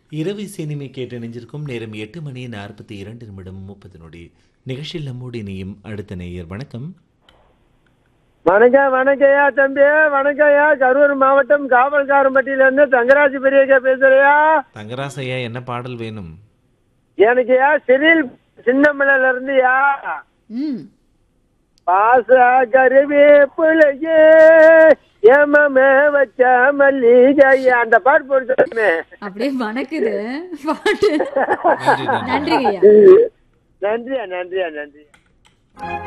இரவு சினிமை கேட்டு இணைஞ்சிருக்கும் நேரம் எட்டு மணி நாற்பத்தி இரண்டு நிமிடம் முப்பது நொடி நிகழ்ச்சியில் நம்மோடு இணையும் அடுத்த நேயர் வணக்கம் வணக்கம் வணக்கம்யா தம்பி வணக்கம்யா கரூர் மாவட்டம் காவல்காரம்பட்டியில இருந்து தங்கராஜ் பெரியக்கா பேசுறியா தங்கராசையா என்ன பாடல் வேணும் எனக்குயா சிறில் சின்னமலையில இருந்துயா ம் பாச கருவேப்பிலையே ஏமமே வச்ச மல்லிகை அந்த பாட்டு போடுமே அப்படியே மணக்குது பாட்டு நன்றி, நன்றி. நன்றிங்க ஐயா நன்றியா நன்றியா நன்றி